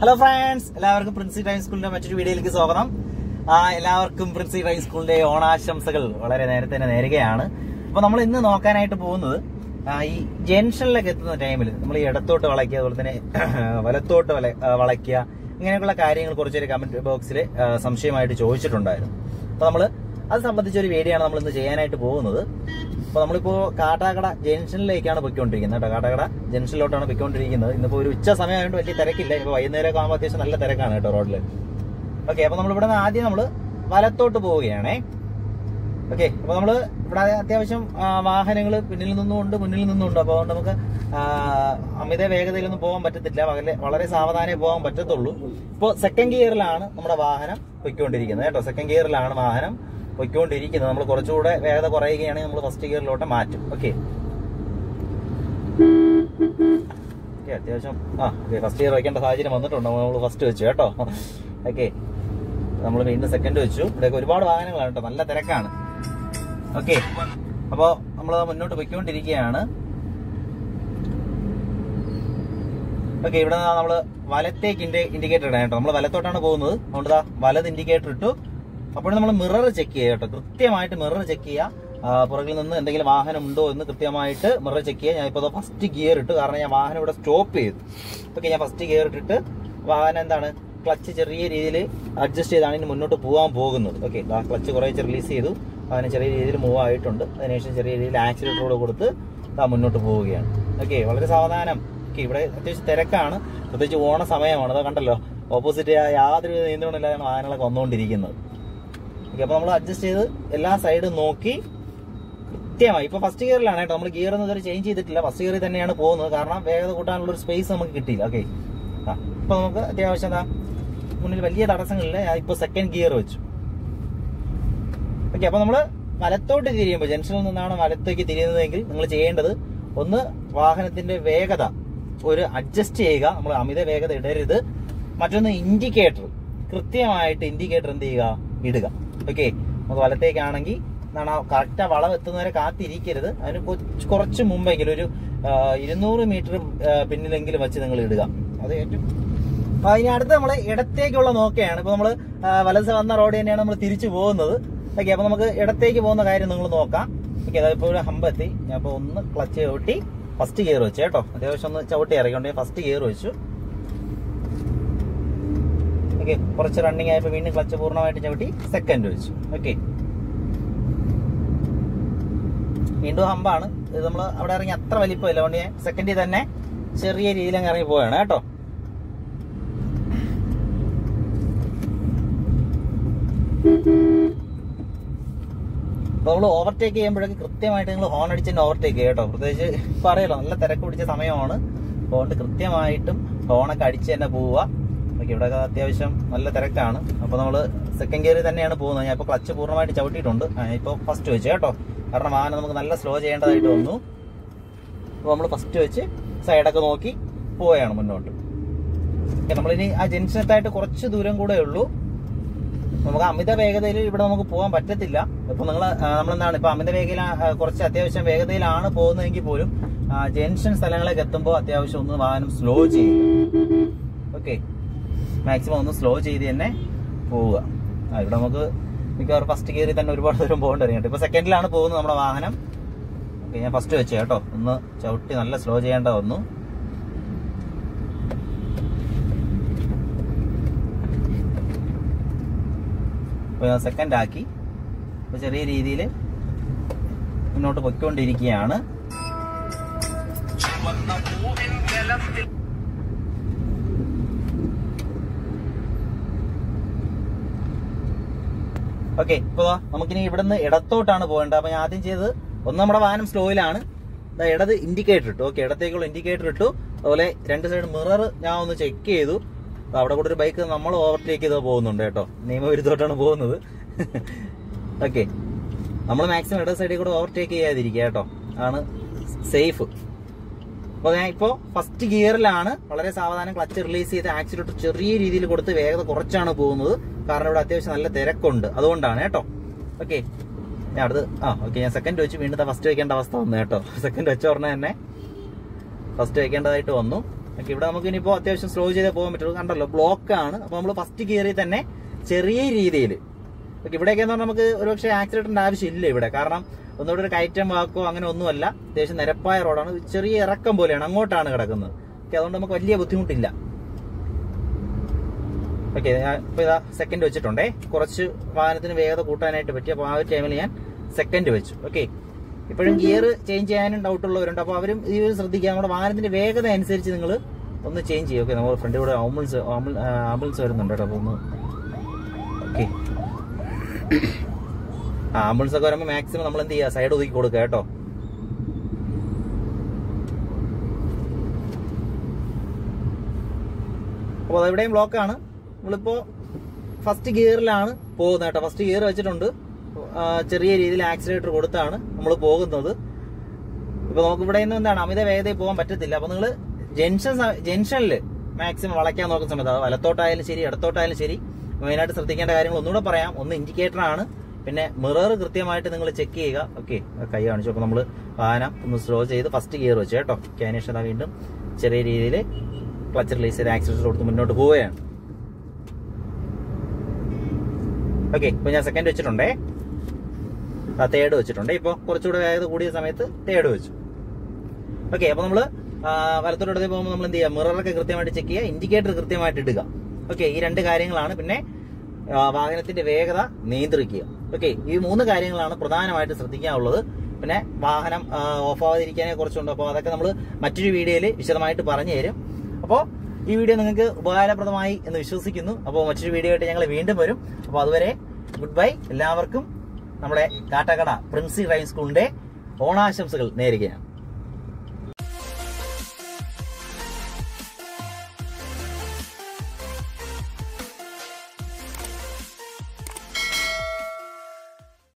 hello friends എല്ലാവർക്കും Princy time സ്കൂളിന്റെ മറ്റൊരു വീഡിയോയിലേക്ക് സ്വാഗതം ആ, എല്ലാവർക്കും പ്രിൻസി ടൈം സ്കൂളിന്റെ ഓണാശംസകൾ വളരെ നേരത്തെ തന്നെ നേരുകയാണ് അപ്പൊ നമ്മൾ ഇന്ന് നോക്കാനായിട്ട് പോകുന്നത് ആ, ഈ ജംഗ്ഷനിലൊക്കെ എത്തുന്ന ടൈമിൽ നമ്മൾ ഈ ഇടത്തോട്ട് വളയ്ക്കുക അതുപോലെ തന്നെ വലത്തോട്ട് വള- ആ, വളയ്ക്കുക ഇങ്ങനെയൊക്കെയുള്ള കാര്യങ്ങൾ കുറച്ചൊരു കമന്റ് ബോക്സിൽ സംശയമായിട്ട് ചോദിച്ചിട്ടുണ്ടായിരുന്നു അപ്പൊ നമ്മൾ അത് സംബന്ധിച്ച ഒരു വീഡിയോ ആണ് നമ്മൾ ഇന്ന് ചെയ്യാനായിട്ട് പോകുന്നത് അപ്പൊ നമ്മളിപ്പോ കാട്ടാക്കട ജംഗ്ഷനിലേക്കാണ് പൊയ്ക്കൊണ്ടിരിക്കുന്നത് കേട്ടോ കാട്ടാക്കട ജംഗ്ഷനിലോട്ടാണ് പൊയ്ക്കൊണ്ടിരിക്കുന്നത് ഇന്നിപ്പോ ഒരു ഉച്ച സമയമായതുകൊണ്ട് വലിയ തിരക്കില്ല ഇപ്പൊ വൈകുന്നേരം ആകുമ്പോൾ അത്യാവശ്യം നല്ല തിരക്കാണ് കേട്ടോ റോഡിൽ ഓക്കെ അപ്പൊ നമ്മൾ ഇവിടെ നിന്ന് ആദ്യം നമ്മൾ വലത്തോട്ട് പോവുകയാണേ ഓക്കെ അപ്പൊ നമ്മള് ഇവിടെ അത്യാവശ്യം വാഹനങ്ങൾ പിന്നിൽ നിന്നുമുണ്ട് മുന്നിൽ നിന്നുമുണ്ട് അപ്പൊ അതുകൊണ്ട് നമുക്ക് ആ, അമിത വേഗതയിലൊന്നും പോകാൻ പറ്റത്തില്ല വളരെ വളരെ സാവധാനേ പോകാൻ പറ്റത്തുള്ളൂ ഇപ്പൊ സെക്കൻഡ് ഗിയറിലാണ് നമ്മുടെ വാഹനം പൊയ്ക്കൊണ്ടിരിക്കുന്നത് കേട്ടോ സെക്കൻഡ് ഗിയറിലാണ് വാഹനം പൊയ്ക്കൊണ്ടിരിക്കുന്നത് നമ്മൾ കുറച്ചുകൂടെ വേഗത കുറയുകയാണെങ്കിൽ നമ്മൾ ഫസ്റ്റ് ഗിയറിലോട്ട് മാറ്റും ഓക്കെ ഓക്കെ അത്യാവശ്യം ആ ഫസ്റ്റ് ഗിയർ വയ്ക്കേണ്ട സാഹചര്യം വന്നിട്ടുണ്ട് നമ്മൾ ഫസ്റ്റ് വെച്ചു കേട്ടോ ഓക്കെ നമ്മൾ വീണ്ടും സെക്കൻഡ് വെച്ചു ഇവിടെയൊക്കെ ഒരുപാട് വാഹനങ്ങളാണ് കേട്ടോ നല്ല തിരക്കാണ് ഓക്കെ അപ്പോ നമ്മൾ മുന്നോട്ട് പൊയ്ക്കൊണ്ടിരിക്കുകയാണ് ഓക്കെ ഇവിടെ നമ്മൾ വലത്തേക്ക് ഇൻഡിക്കേറ്റർ ഇടാൻ കേട്ടോ നമ്മൾ വലത്തോട്ടാണ് പോകുന്നത് അതുകൊണ്ട് ദാ വലത് ഇൻഡിക്കേറ്റർ ഇട്ടു അപ്പോൾ നമ്മൾ മിറർ ചെക്ക് ചെയ്യുക കേട്ടോ കൃത്യമായിട്ട് മിറർ ചെക്ക് ചെയ്യുക ആ, പുറകിൽ നിന്ന് എന്തെങ്കിലും വാഹനം ഉണ്ടോ എന്ന് കൃത്യമായിട്ട് മിറർ ചെക്ക് ചെയ്യുക ഞാൻ ഇപ്പോൾ ഫസ്റ്റ് ഗിയർ ഇട്ടു കാരണം ഞാൻ വാഹനം ഇവിടെ സ്റ്റോപ്പ് ചെയ്തു ഓക്കെ ഞാൻ ഫസ്റ്റ് ഗിയർ ഇട്ടിട്ട് വാഹനം എന്താണ് ക്ലച്ച് ചെറിയ രീതിയിൽ അഡ്ജസ്റ്റ് ചെയ്താണ് ഇനി മുന്നോട്ട് പോകാൻ പോകുന്നത് ഓക്കെ ക്ലച്ച് കുറേശ്ശെ റിലീസ് ചെയ്തു അതിന് ചെറിയ രീതിയിൽ മൂവ് ആയിട്ടുണ്ട് അതിനുശേഷം ചെറിയ രീതിയിൽ ആക്സിലേറ്റർ കൂടെ കൊടുത്ത് ദാ മുന്നോട്ട് പോവുകയാണ് ഓക്കെ വളരെ സാവധാനം ഓക്കെ ഇവിടെ അത്യാവശ്യം തിരക്കാണ് പ്രത്യേകിച്ച് ഓണ സമയമാണ് അതാ കണ്ടല്ലോ ഓപ്പോസിറ്റ് യാതൊരു നിയന്ത്രണമില്ലാതാണ് വാഹനങ്ങളൊക്കെ വന്നുകൊണ്ടിരിക്കുന്നത് ഓക്കെ അപ്പൊ നമ്മൾ അഡ്ജസ്റ്റ് ചെയ്ത് എല്ലാ സൈഡും നോക്കി കൃത്യമായി ഇപ്പൊ ഫസ്റ്റ് ഗിയറിലാണ് കേട്ടോ നമ്മൾ ഗിയർ ഒന്നും ഇതുവരെ ചേഞ്ച് ചെയ്തിട്ടില്ല ഫസ്റ്റ് ഗിയറിൽ തന്നെയാണ് പോകുന്നത് കാരണം വേഗത കൂട്ടാനുള്ള ഒരു സ്പേസ് നമുക്ക് കിട്ടിയില്ല ഓക്കെ ആ ഇപ്പൊ നമുക്ക് അത്യാവശ്യം എന്താ മുന്നിൽ വലിയ തടസ്സങ്ങളില്ല ഞാൻ ഇപ്പൊ സെക്കൻഡ് ഗിയർ വെച്ചു ഓക്കെ അപ്പൊ നമ്മള് വലത്തോട്ട് തിരിയുമ്പോൾ ജംഗ്ഷനിൽ നിന്നാണ് വലത്തേക്ക് തിരിയുന്നതെങ്കിൽ നിങ്ങൾ ചെയ്യേണ്ടത് ഒന്ന് വാഹനത്തിന്റെ വേഗത ഒരു അഡ്ജസ്റ്റ് ചെയ്യുക നമ്മൾ അമിത വേഗത ഇടരുത് മറ്റൊന്ന് ഇൻഡിക്കേറ്റർ കൃത്യമായിട്ട് ഇൻഡിക്കേറ്റർ എന്ത് ചെയ്യുക ഇടുക ഓക്കെ നമുക്ക് വലത്തേക്കാണെങ്കിൽ എന്താണ് കറക്റ്റ് ആ വളം എത്തുന്നവരെ കാത്തിരിക്കരുത് അതിന് കൊച്ച് കുറച്ച് മുമ്പെങ്കിലും ഒരു ആ, ഇരുന്നൂറ് മീറ്റർ പിന്നിലെങ്കിലും വെച്ച് നിങ്ങൾ ഇടുക അത് ഏറ്റവും ആ, ഇനി അടുത്ത് നമ്മൾ ഇടത്തേക്കുള്ള നോക്കുകയാണ് ഇപ്പൊ നമ്മൾ വലത് വന്ന റോഡ് തന്നെയാണ് നമ്മൾ തിരിച്ചു പോകുന്നത് ഓക്കെ അപ്പൊ നമുക്ക് ഇടത്തേക്ക് പോകുന്ന കാര്യം നിങ്ങൾ നോക്കാം ഓക്കെ അതായത് ഇപ്പോൾ ഒരു ഹമ്പ് എത്തി ഞാൻ ഇപ്പോൾ ഒന്ന് ക്ലച്ച് ചവിട്ടി ഫസ്റ്റ് ഗിയർ വെച്ചു കേട്ടോ അത്യാവശ്യം ഒന്ന് ചവിട്ടി ഇറങ്ങിക്കൊണ്ട് ഫസ്റ്റ് ഗിയർ വെച്ചു ഓക്കെ കുറച്ച് റണ്ണിങ് ആയപ്പോൾ വീണ്ടും ക്ലച്ച് പൂർണ്ണമായിട്ട് ചവിട്ടി സെക്കൻഡ് വെച്ചു ഓക്കെ വീണ്ടും ഹമ്പാണ് ഇത് നമ്മൾ അവിടെ ഇറങ്ങി അത്ര വലിപ്പമില്ല അതുകൊണ്ട് ഞാൻ സെക്കൻഡിൽ തന്നെ ചെറിയ രീതിയിൽ അങ്ങ് ഇറങ്ങി പോവുകയാണ് കേട്ടോ അപ്പൊ നമ്മൾ ഓവർടേക്ക് ചെയ്യുമ്പോഴൊക്കെ കൃത്യമായിട്ട് നിങ്ങൾ ഹോൺ അടിച്ച് തന്നെ ഓവർടേക്ക് ചെയ്യുക കേട്ടോ പ്രത്യേകിച്ച് ഇപ്പൊ അറിയാലോ നല്ല തിരക്ക് പിടിച്ച സമയമാണ് അതുകൊണ്ട് കൃത്യമായിട്ടും ഹോണൊക്കെ അടിച്ച് തന്നെ പോവുക ഓക്കെ ഇവിടെ അത്യാവശ്യം നല്ല തിരക്കാണ് അപ്പൊ നമ്മൾ സെക്കൻഡ് ഗിയറിൽ തന്നെയാണ് പോകുന്നത് ഞാൻ ഇപ്പൊ ക്ലച്ച് പൂർണ്ണമായിട്ട് ചവിട്ടിയിട്ടുണ്ട് ഇപ്പോൾ ഫസ്റ്റ് വെച്ച് കേട്ടോ കാരണം വാഹനം നമുക്ക് നല്ല സ്ലോ ചെയ്യേണ്ടതായിട്ട് വന്നു അപ്പോൾ നമ്മൾ ഫസ്റ്റ് വെച്ച് സൈഡൊക്കെ നോക്കി പോവുകയാണ് മുന്നോട്ട് ഓക്കെ, നമ്മളിനി ആ ജംഗ്ഷനത്തായിട്ട് കുറച്ച് ദൂരം കൂടെ ഉള്ളൂ നമുക്ക് അമിത വേഗതയിൽ ഇവിടെ നമുക്ക് പോകാൻ പറ്റത്തില്ല ഇപ്പൊ നിങ്ങൾ നമ്മളെന്താണ് ഇപ്പൊ അമിത വേഗയിൽ കുറച്ച് അത്യാവശ്യം വേഗതയിലാണ് പോകുന്നതെങ്കിൽ പോലും ആ, ജംഗ്ഷൻ സ്ഥലങ്ങളിലേക്ക് എത്തുമ്പോൾ അത്യാവശ്യം ഒന്ന് വാഹനം സ്ലോ ചെയ്യുക ഓക്കെ മാക്സിമം ഒന്ന് സ്ലോ ചെയ്ത് തന്നെ പോവുക ആ, ഇവിടെ നമുക്ക് മിക്കവാറും ഫസ്റ്റ് ഗിയറിൽ തന്നെ ഒരുപാട് ദൂരം പോകേണ്ടി വരും കേട്ടോ ഇപ്പൊ സെക്കൻഡിലാണ് പോകുന്നത് നമ്മുടെ വാഹനം ഓക്കെ ഞാൻ ഫസ്റ്റ് വെച്ചു കേട്ടോ ഒന്ന് ചവിട്ടി നല്ല സ്ലോ ചെയ്യേണ്ട വന്നു അപ്പോൾ ഞാൻ സെക്കൻഡ് ആക്കി അപ്പോൾ ചെറിയ രീതിയിൽ മുന്നോട്ട് പൊയ്ക്കൊണ്ടിരിക്കുകയാണ് ഓക്കെ ഇപ്പൊ ദാ നമുക്കിനി ഇവിടുന്ന് ഇടത്തോട്ടാണ് പോകേണ്ടത് അപ്പൊ ഞാൻ ആദ്യം ചെയ്തത് ഒന്ന് നമ്മുടെ വാഹനം സ്ലോയിലാണ് ദാ ഇടത് ഇൻഡിക്കേറ്റർ ഇട്ടു ഓക്കെ ഇടത്തേക്കുള്ള ഇൻഡിക്കേറ്റർ ഇട്ടു അതുപോലെ രണ്ട് സൈഡ് മിറർ ഞാൻ ഒന്ന് ചെക്ക് ചെയ്തു ദാ അവിടെ കൂടെ ഒരു ബൈക്ക് നമ്മൾ ഓവർടേക്ക് ചെയ്ത് പോകുന്നുണ്ട് കേട്ടോ നിയമവിരുദ്ധമായിട്ടാണ് പോകുന്നത് ഓക്കെ നമ്മൾ മാക്സിമം ഇടത് സൈഡിൽ കൂടെ ഓവർടേക്ക് ചെയ്യാതിരിക്കുക കേട്ടോ ആണ് സേഫ് അപ്പോൾ ഞാൻ ഇപ്പോൾ ഫസ്റ്റ് ഗിയറിലാണ് വളരെ സാവധാനം ക്ലച്ച് റിലീസ് ചെയ്ത് ആക്സിലേറ്റർ ചെറിയ രീതിയിൽ കൊടുത്ത് വേഗത കുറച്ചാണ് പോകുന്നത് കാരണം ഇവിടെ അത്യാവശ്യം നല്ല തിരക്കുണ്ട് അതുകൊണ്ടാണ് കേട്ടോ ഓക്കെ ഞാൻ അടുത്ത് ആ ഓക്കെ ഞാൻ സെക്കൻഡ് വെച്ച് വീണ്ടും ഫസ്റ്റ് വെക്കേണ്ട അവസ്ഥ വന്നു കേട്ടോ സെക്കൻഡ് വെച്ച ഉടനെ തന്നെ ഫസ്റ്റ് വെക്കേണ്ടതായിട്ട് വന്നു ഓക്കെ ഇവിടെ നമുക്ക് ഇനിയിപ്പോ അത്യാവശ്യം സ്ലോ ചെയ്തേ പോകാൻ പറ്റുള്ളൂ കണ്ടല്ലോ ബ്ലോക്ക് ആണ് അപ്പൊ നമ്മൾ ഫസ്റ്റ് ഗിയറിൽ തന്നെ ചെറിയ രീതിയിൽ ഓക്കെ ഇവിടെയൊക്കെ എന്ന് പറഞ്ഞാൽ നമുക്ക് ഒരുപക്ഷെ ആക്സിഡന്റിന്റെ ആവശ്യമില്ല ഇവിടെ കാരണം ഒന്നുകൂടെ ഒരു കയറ്റം വാക്കോ അങ്ങനെ ഒന്നുമല്ല അത്യാവശ്യം നിരപ്പായ റോഡാണ് ചെറിയ ഇറക്കം പോലെയാണ് അങ്ങോട്ടാണ് കിടക്കുന്നത് ഓക്കെ അതുകൊണ്ട് നമുക്ക് വലിയ ബുദ്ധിമുട്ടില്ല ഓക്കെ ഇപ്പൊ ഇതാ സെക്കൻഡ് വെച്ചിട്ടുണ്ടേ കുറച്ച് വാഹനത്തിന് വേഗത കൂട്ടാനായിട്ട് പറ്റി അപ്പോൾ ആ ഒരു ടൈമിൽ ഞാൻ സെക്കൻഡ് വെച്ചു ഓക്കെ ഇപ്പോഴും ഗിയർ ചേഞ്ച് ചെയ്യാനും ഡൗട്ട് ഉള്ളവരുണ്ട് അപ്പോൾ അവരും ഈ ഒരു ശ്രദ്ധിക്കുക നമ്മുടെ വാഹനത്തിന്റെ വേഗത അനുസരിച്ച് നിങ്ങൾ ഒന്ന് ചേഞ്ച് ചെയ്യും ഓക്കെ നമ്മൾ ഫ്രണ്ട് കൂടെ ആംബുലൻസ് ആംബുലൻസ് വരുന്നുണ്ട് കേട്ടോ അപ്പോൾ ഒന്ന് ഓക്കെ ആ ആംബുലൻസ് ഒക്കെ വരുമ്പോൾ മാക്സിമം നമ്മൾ എന്ത് ചെയ്യുക സൈഡ് ഒതുക്കി കൊടുക്കുക കേട്ടോ അപ്പോൾ അതെവിടെയും ബ്ലോക്കാണ് നമ്മളിപ്പോ ഫസ്റ്റ് ഗിയറിലാണ് പോകുന്നത് കേട്ടോ ഫസ്റ്റ് ഗിയർ വെച്ചിട്ടുണ്ട് ആ, ചെറിയ രീതിയിൽ ആക്സിലേറ്റർ കൊടുത്താണ് നമ്മൾ പോകുന്നത് ഇപ്പൊ നമുക്ക് ഇവിടെ നിന്ന് എന്താണ് അമിത വേഗതയിൽ പോകാൻ പറ്റത്തില്ല അപ്പൊ നിങ്ങൾ ജംഗ്ഷൻ ജംഗ്ഷനിൽ മാക്സിമം വളയ്ക്കാൻ നോക്കുന്ന സമയത്ത് അത് വലത്തോട്ടായാലും ശരി ഇടത്തോട്ടായാലും ശരി മെയിനായിട്ട് ശ്രദ്ധിക്കേണ്ട കാര്യങ്ങൾ ഒന്നുകൂടെ പറയാം ഒന്ന് ഇൻഡിക്കേറ്റർ ആണ് പിന്നെ മിറർ കൃത്യമായിട്ട് നിങ്ങൾ ചെക്ക് ചെയ്യുക ഓക്കെ കൈ കാണിച്ചു അപ്പൊ നമ്മൾ വാഹനം ഒന്ന് സ്ലോ ചെയ്ത് ഫസ്റ്റ് ഗിയർ വെച്ച് കേട്ടോ അതിനുശേഷം ദാ വീണ്ടും ചെറിയ രീതിയിൽ ക്ലച്ച് റിലീസ് ചെയ്ത് ആക്സിലേറ്റർ കൊടുത്ത് മുന്നോട്ട് പോവുകയാണ് ഓക്കെ ഇപ്പൊ ഞാൻ സെക്കൻഡ് വെച്ചിട്ടുണ്ടേ ആ തേർഡ് വെച്ചിട്ടുണ്ട് ഇപ്പൊ കുറച്ചുകൂടെ വേഗത കൂടിയ സമയത്ത് തേർഡ് വെച്ചു ഓക്കെ അപ്പൊ നമ്മള് വലത്തോട്ട് ഇടതേ പോകുമ്പോൾ നമ്മൾ എന്ത് ചെയ്യുക മിററൊക്കെ കൃത്യമായിട്ട് ചെക്ക് ചെയ്യുക ഇൻഡിക്കേറ്റർ കൃത്യമായിട്ട് ഇടുക ഓക്കെ ഈ രണ്ട് കാര്യങ്ങളാണ് പിന്നെ ആ, വാഹനത്തിന്റെ വേഗത നിയന്ത്രിക്കുക ഓക്കെ ഈ മൂന്ന് കാര്യങ്ങളാണ് പ്രധാനമായിട്ട് ശ്രദ്ധിക്കാനുള്ളത് പിന്നെ വാഹനം ഓഫ് ആവാതിരിക്കാനെ കുറിച്ചുണ്ട് അപ്പോൾ അതൊക്കെ നമ്മൾ മറ്റൊരു വീഡിയോയിൽ വിശദമായിട്ട് പറഞ്ഞു തരും അപ്പോൾ ഈ വീഡിയോ നിങ്ങൾക്ക് ഉപകാരപ്രദമായി എന്ന് വിശ്വസിക്കുന്നു അപ്പോൾ മറ്റൊരു വീഡിയോ ആയിട്ട് ഞങ്ങൾ വീണ്ടും വരും അപ്പോൾ അതുവരെ ഗുഡ് ബൈ എല്ലാവർക്കും നമ്മുടെ കാട്ടാക്കട പ്രിൻസി ഡ്രൈവിംഗ് സ്കൂളിന്റെ ഓണാശംസകൾ നേരുകയാണ്